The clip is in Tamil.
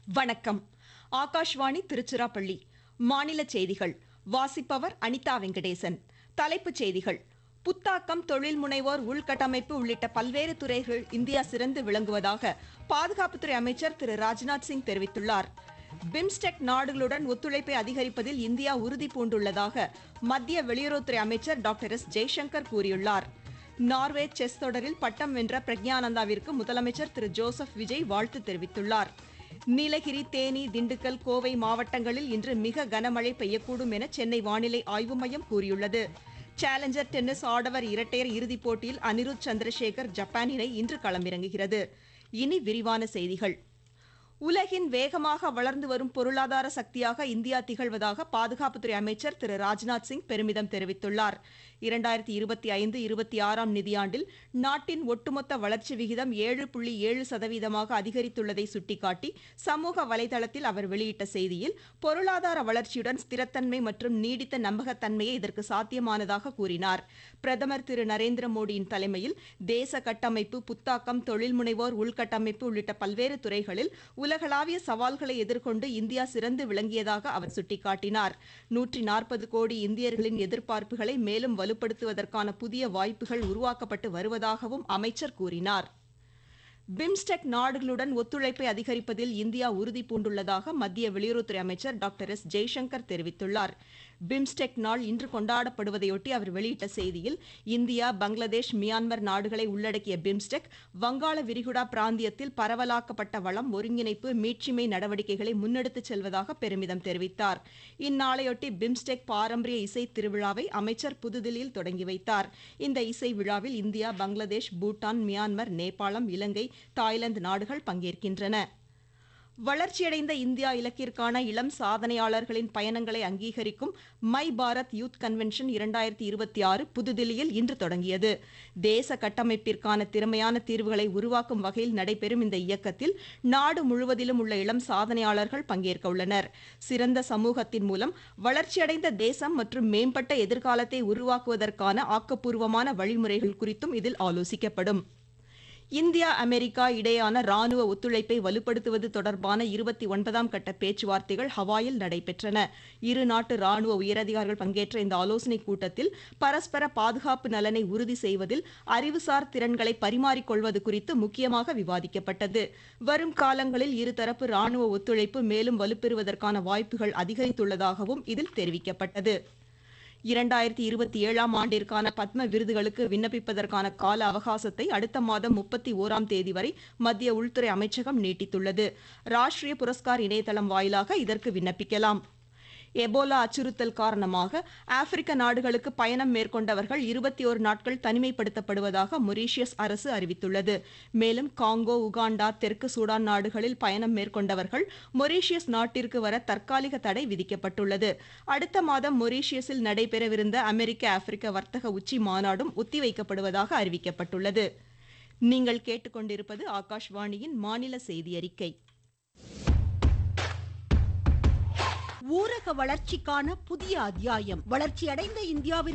வணக்கம் ஆகாஷ்வாணி திருச்சிராப்பள்ளி மாநில செய்திகள் வாசிப்பவர் அனிதா வெங்கடேசன் தலைப்புச் செய்திகள் புத்தாக்கம் தொழில் முனைவோர் உள்கட்டமைப்பு உள்ளிட்ட பல்வேறு துறைகள் இந்தியா சிறந்து விளங்குவதாக பாதுகாப்புத்துறை அமைச்சர் திரு ராஜ்நாத் சிங் தெரிவித்துள்ளார் பிம்ஸ்டெக் நாடுகளுடன் ஒத்துழைப்பை அதிகரிப்பதில் இந்தியா உறுதி பூண்டுள்ளதாக மத்திய வெளியுறவுத்துறை அமைச்சர் டாக்டர் எஸ் ஜெய்சங்கர் கூறியுள்ளார் நார்வே செஸ் தொடரில் பட்டம் வென்ற பிரக்ஞானந்தாவிற்கு முதலமைச்சர் திரு ஜோசப் விஜய் வாழ்த்து தெரிவித்துள்ளார் நீலகிரி தேனி திண்டுக்கல் கோவை மாவட்டங்களில் இன்று மிக கனமழை பெய்யக்கூடும் என சென்னை வானிலை ஆய்வு மையம் கூறியுள்ளது சேலஞ்சர் டென்னிஸ் ஆடவர் இரட்டையர் இறுதிப் போட்டியில் அனிருத் சந்திரசேகர் ஜப்பான் இணை இன்று களமிறங்குகிறது இனி விரிவான செய்திகள் உலகின் வேகமாக வளர்ந்து வரும் பொருளாதார சக்தியாக இந்தியா திகழ்வதாக பாதுகாப்புத்துறை அமைச்சர் திரு ராஜ்நாத் சிங் பெருமிதம் தெரிவித்துள்ளார் இரண்டாயிரத்தி இருபத்தி ஐந்து இருபத்தி ஆறாம் நிதியாண்டில் நாட்டின் ஒட்டுமொத்த வளர்ச்சி விகிதம் ஏழு புள்ளி ஏழு சதவீதமாக அதிகரித்துள்ளதை சுட்டிக்காட்டி சமூக வலைதளத்தில் அவர் வெளியிட்ட செய்தியில் பொருளாதார வளர்ச்சியுடன் ஸ்திரத்தன்மை மற்றும் நீடித்த நம்பகத்தன்மையே இதற்கு சாத்தியமானதாக கூறினார் பிரதமர் திரு நரேந்திர மோடியின் தலைமையில் தேச கட்டமைப்பு புத்தாக்கம் தொழில் முனைவோர் உள்கட்டமைப்பு உள்ளிட்ட பல்வேறு துறைகளில் உலகளாவிய சவால்களை எதிர்கொண்டு இந்தியா சிறந்து விளங்கியதாக அவர் சுட்டிக்காட்டினார் நூற்றி நாற்பது கோடி இந்தியர்களின் எதிர்பார்ப்புகளை மேலும் வலுப்படுத்துவதற்கான புதிய வாய்ப்புகள் உருவாக்கப்பட்டு வருவதாகவும் அமைச்சர் கூறினார் பிம்ஸ்டெக் நாடுகளுடன் ஒத்துழைப்பை அதிகரிப்பதில் இந்தியா உறுதி பூண்டுள்ளதாக மத்திய வெளியுறவுத்துறை அமைச்சர் டாக்டர் எஸ் ஜெய்சங்கர் தெரிவித்துள்ளார் பிம்ஸ்டெக் நாள் இன்று கொண்டாடப்படுவதையொட்டி அவர் வெளியிட்ட செய்தியில் இந்தியா பங்களாதேஷ் மியான்மர் நாடுகளை உள்ளடக்கிய பிம்ஸ்டெக் வங்காள விரிகுடா பிராந்தியத்தில் பரவலாக்கப்பட்ட வளம் ஒருங்கிணைப்பு மீட்சிமை நடவடிக்கைகளை முன்னெடுத்துச் செல்வதாக பெருமிதம் தெரிவித்தார் இந்நாளையொட்டி பிம்ஸ்டெக் பாரம்பரிய இசை திருவிழாவை அமைச்சர் புதுதில்லியில் தொடங்கி வைத்தார் இந்த இசை விழாவில் India Bangladesh Bhutan Myanmar Nepalam Ilangai Thailand நாடுகள் பங்கேற்கின்றன வளர்ச்சியடைந்த இந்தியா இலக்கிற்கான இளம் சாதனையாளர்களின் பயணங்களை அங்கீகரிக்கும் மை பாரத் யூத் கன்வென்ஷன் இரண்டாயிரத்தி இருபத்தி ஆறு புதுதில்லியில் இன்று தொடங்கியது தேச கட்டமைப்பிற்கான திறமையான தீர்வுகளை உருவாக்கும் வகையில் நடைபெறும் இந்த இயக்கத்தில் நாடு முழுவதிலும் உள்ள இளம் சாதனையாளர்கள் பங்கேற்க உள்ளனர் சிறந்த சமூகத்தின் மூலம் வளர்ச்சியடைந்த தேசம் மற்றும் மேம்பட்ட எதிர்காலத்தை உருவாக்குவதற்கான ஆக்கப்பூர்வமான வழிமுறைகள் குறித்தும் இதில் ஆலோசிக்கப்படும் இந்தியா அமெரிக்கா இடையேயான ராணுவ ஒத்துழைப்பை வலுப்படுத்துவது தொடர்பான இருபத்தி ஒன்பதாம் கட்ட பேச்சுவார்த்தைகள் ஹவாயில் நடைபெற்றன இரு நாட்டு ராணுவ உயரதிகாரிகள் பங்கேற்ற இந்த ஆலோசனைக் கூட்டத்தில் பரஸ்பர பாதுகாப்பு நலனை உறுதி செய்வதில் அறிவுசார் திறன்களை பரிமாறிக்கொள்வது குறித்து முக்கியமாக விவாதிக்கப்பட்டது வரும் காலங்களில் இருதரப்பு ராணுவ ஒத்துழைப்பு மேலும் வலுப்பெறுவதற்கான வாய்ப்புகள் அதிகரித்துள்ளதாகவும் இதில் தெரிவிக்கப்பட்டது இரண்டாயிரத்தி இருபத்தி ஏழாம் ஆண்டிற்கான பத்ம விருதுகளுக்கு விண்ணப்பிப்பதற்கான கால அவகாசத்தை அடுத்த மாதம் முப்பத்தி ஓராம் தேதி வரை மத்திய உள்துறை அமைச்சகம் நீட்டித்துள்ளது ராஷ்டிரிய புரஸ்கார் இணையதளம் வாயிலாக இதற்கு விண்ணப்பிக்கலாம் எபோலா அச்சுறுத்தல் காரணமாக ஆப்பிரிக்க நாடுகளுக்கு பயணம் மேற்கொண்டவர்கள் இருபத்தி ஒரு நாட்கள் தனிமைப்படுத்தப்படுவதாக மொரீஷியஸ் அரசு அறிவித்துள்ளது மேலும் காங்கோ உகாண்டா தெற்கு சூடான் நாடுகளில் பயணம் மேற்கொண்டவர்கள் மொரீஷியஸ் நாட்டிற்கு வர தற்காலிக தடை விதிக்கப்பட்டுள்ளது அடுத்த மாதம் மொரீஷியஸில் நடைபெறவிருந்த அமெரிக்க ஆப்பிரிக்க வர்த்தக உச்சி மாநாடும் ஒத்திவைக்கப்படுவதாக அறிவிக்கப்பட்டுள்ளது நீங்கள் கேட்டுக்கொண்டிருப்பது ஆகாஷ்வாணியின் மாநில செய்தி அறிக்கை ஊரக வளர்ச்சிக்கான புதிய அத்தியாயம் வளர்ச்சியடைந்த இந்தியாவிற்கு